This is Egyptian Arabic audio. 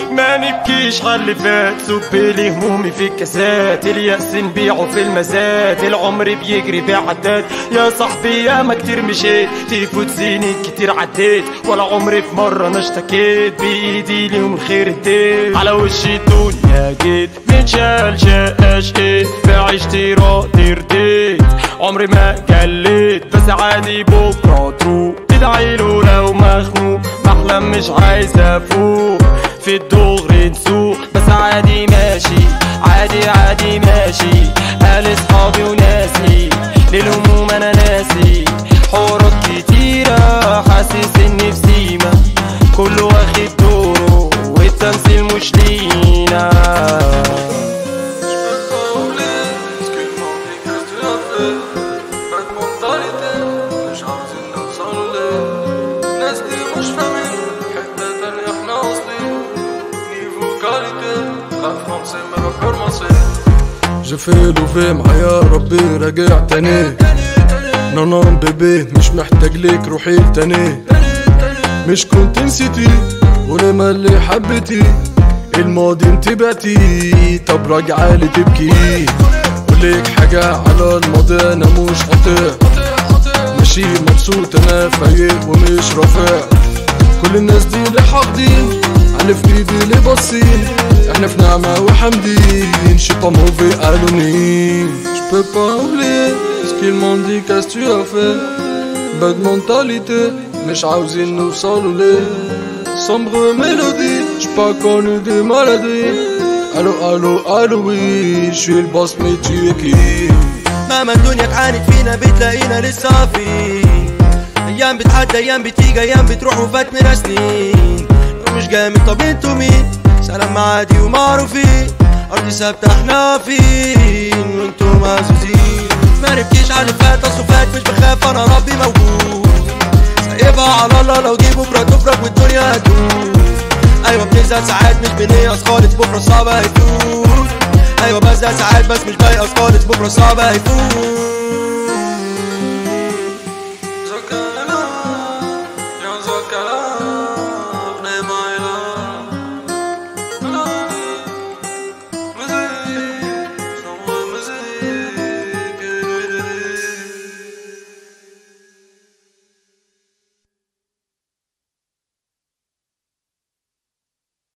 ما نبكيش على اللي فات سبلي همومي في الكاسات اليأس نبيعه في المزاد العمر بيجري بعداد يا صاحبي يا ما كتير مشيت تفوت سنين كتير عديت ولا عمري في مرة انا اشتكيت بايدي ليهم الخير اديت على وش الدنيا جيت متشال شقاش ايه في عيشتي راضي رضيت عمري ما جليت بس عادي بكرة تروح تدعيله لو مخنوق بحلم مش عايز افوق في الدغري نسوق بس عادي ماشي عادي عادي ماشي قال اصحابي وناسي للهموم انا ناسي حوارات كتيرة حاسس اني في سيما كله واخد دوره والتمثيل مش لينا Ce que le monde dit, qu'est-ce que tu as fait Pas de mentalité, مش عاوزين نوصل ليه ناس دي مش فاهمين حتة تانية احنا اصلي نيفو كاليتي لا فرنسي ما بحرمصي Je fais lever معايا ربي راجع تاني نونون بيبي مش محتاج ليك روحي تاني مش كنت نسيتي ولا ما اللي حبيتي الماضي انت بعتي طب راجعة لي تبكي قولك حاجة على الماضي انا مش قاطع ماشي مبسوط انا فايق ومش رافع كل الناس دي اللي حاقدين على في ايدي اللي باصين احنا في نعمة وحمدين شي با موفي الوني Je peux pas oublier ce qu'ils m'ont dit qu'est-ce que tu as fait Bad mentalité مش عاوزين نوصلوا ليه Sombre mélodie J'ai pas connu des maladies Allô allô allô oui Je suis le boss mais tu es qui مهما الدنيا تعاند فينا بتلاقينا لسه في ايام بتعدي ايام بتيجي ايام بتروح وفات من سنين مش جامد طب انتوا مين سلام عادي ومعروفين ارضي ثابته احنا فين وانتوا مهزوزين ما نبكيش على اللي فات اصله فات مش بخاف انا ربي موجود سايبها على الله لو دي بكره تفرج والدنيا هتدوم ايوه بنزهق ساعات مش بنيأس خالص بكره صعب هيفوت ايوه بزهق ساعات بس مش بيأس خالص بكره صعب هيفوت